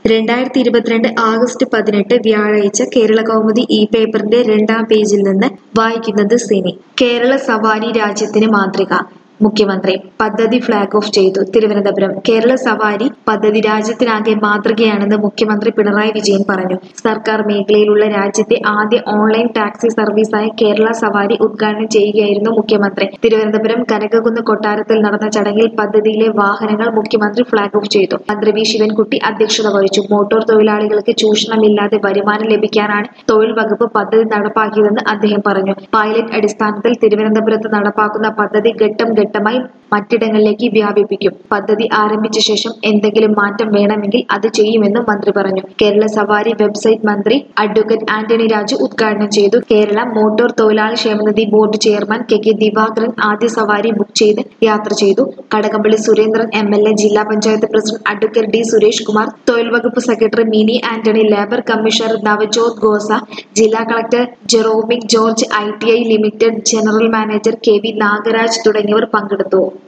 രണ്ടായിരത്തി ഇരുപത്തിരണ്ട് ആഗസ്റ്റ് പതിനെട്ട് വ്യാഴാഴ്ച കേരള കൗമുദി ഈ പേപ്പറിന്റെ രണ്ടാം പേജിൽ നിന്ന് വായിക്കുന്നത് സിനി കേരള സവാരി രാജ്യത്തിന് മാതൃക മുഖ്യമന്ത്രി പദ്ധതി ഫ്ളാഗ് ഓഫ് ചെയ്തു തിരുവനന്തപുരം കേരള സവാരി പദ്ധതി രാജ്യത്തിനാകെ മാതൃകയാണെന്ന് മുഖ്യമന്ത്രി പിണറായി വിജയൻ പറഞ്ഞു സർക്കാർ മേഖലയിലുള്ള രാജ്യത്തെ ആദ്യ ഓൺലൈൻ ടാക്സി സർവീസായ കേരള സവാരി ഉദ്ഘാടനം ചെയ്യുകയായിരുന്നു മുഖ്യമന്ത്രി തിരുവനന്തപുരം കനകകുന്ന് കൊട്ടാരത്തിൽ നടന്ന ചടങ്ങിൽ പദ്ധതിയിലെ വാഹനങ്ങൾ മുഖ്യമന്ത്രി ഫ്ളാഗ് ഓഫ് ചെയ്തു മന്ത്രി വി ശിവൻകുട്ടി അധ്യക്ഷത വഹിച്ചു മോട്ടോർ തൊഴിലാളികൾക്ക് ചൂഷണമില്ലാതെ വരുമാനം ലഭിക്കാനാണ് തൊഴിൽ വകുപ്പ് പദ്ധതി നടപ്പാക്കിയതെന്ന് അദ്ദേഹം പറഞ്ഞു പൈലറ്റ് അടിസ്ഥാനത്തിൽ തിരുവനന്തപുരത്ത് നടപ്പാക്കുന്ന പദ്ധതി ഘട്ടം ഘട്ടമായി മറ്റിടങ്ങളിലേക്ക് വ്യാപിപ്പിക്കും പദ്ധതി ആരംഭിച്ച ശേഷം എന്തെങ്കിലും മാറ്റം വേണമെങ്കിൽ അത് ചെയ്യുമെന്നും മന്ത്രി പറഞ്ഞു കേരള സവാരി വെബ്സൈറ്റ് മന്ത്രി അഡ്വക്കേറ്റ് ആന്റണി രാജു ഉദ്ഘാടനം ചെയ്തു കേരള മോട്ടോർ തൊഴിലാളി ക്ഷേമനിധി board chairman K K Divakaran ആദ്യ സവാരി ബുക്ക് ചെയ്ത് യാത്ര ചെയ്തു Kadakampally Surendran M L A ജില്ലാ panchayat president advocate D Suresh Kumar തൊഴിൽ വകുപ്പ് secretary Mini Antony labour commissioner Navjot Khosa ജില്ലാ collector Jeromic George I T I limited general manager K V Nagaraj തുടങ്ങിയവർ പങ്കെടുത്തു